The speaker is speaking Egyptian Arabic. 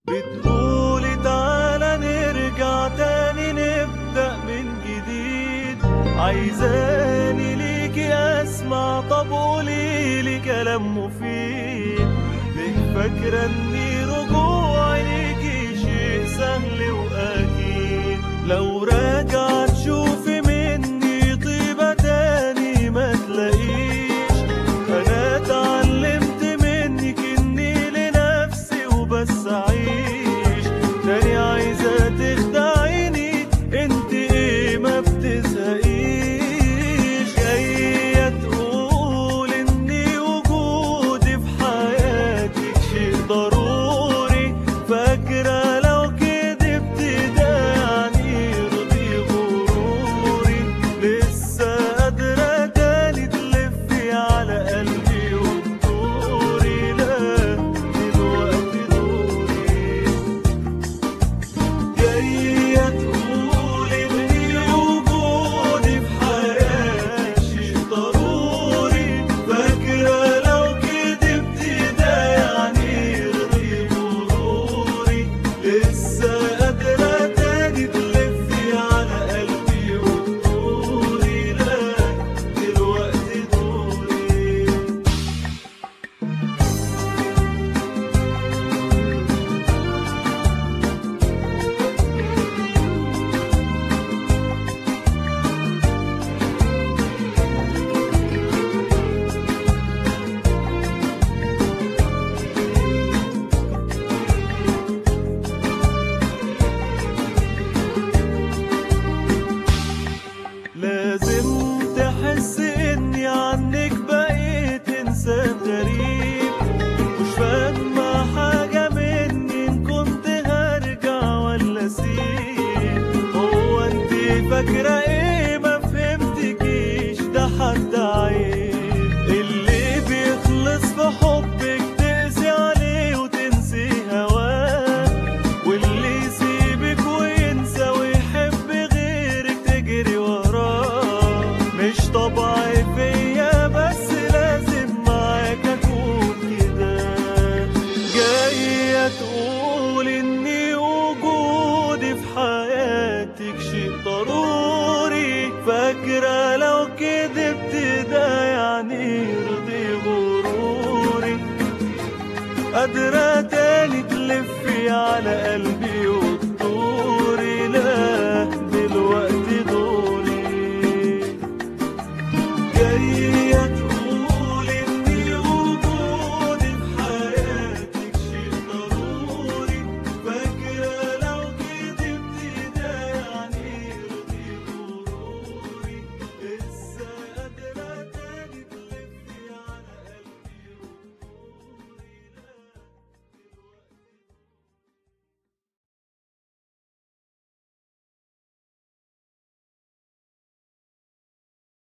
بتقولي تعالى نرجع تاني نبدأ من جديد عايزاني ليكي اسمع طب قوليلي كلام مفيد ليه فاكرة اني رجوعي ليكي شيء سهل واكيد لو راجع تشوفي مني طيبة تاني ما تلاقيش انا اتعلمت منك اني لنفسي وبس اعيش تاني عايزة تخدعيني انت ايه ما بتزهقيش جاية تقول اني وجودي في حياتك شيء ضروري فاكرة لو كدبت ده يعني يرضي غروري لسه قادرة تاني تلفي على قلبي وتدوري لا دلوقتي دوري جاية تقول إني وجودي في حياتي شيء ضروري فاكرة لو كدبت ده يعني يرضي غروري لسه قادرة تاني تلفي على قلبي وتدوري لا دلوقتي دوري لازم تحس اني عنك بقيت انسان غريب مش فاهمة حاجة مني ان كنت هرجع ولا اسيب هو انت فاكرة ايه ما فهمتكيش ده حد عيب اللي بيخلص في حبك تقسي عليه وتنسي هواه واللي يسيبك وينسى ويحب غيرك تجري وراه مش طبعي فيا بس لازم معاك اكون كده جاية تقول اني وجودي في حياتك شيء ضروري فاكرة لو كدبت ده يعني يرضي غروري قادرة تاني تلفي على قلبي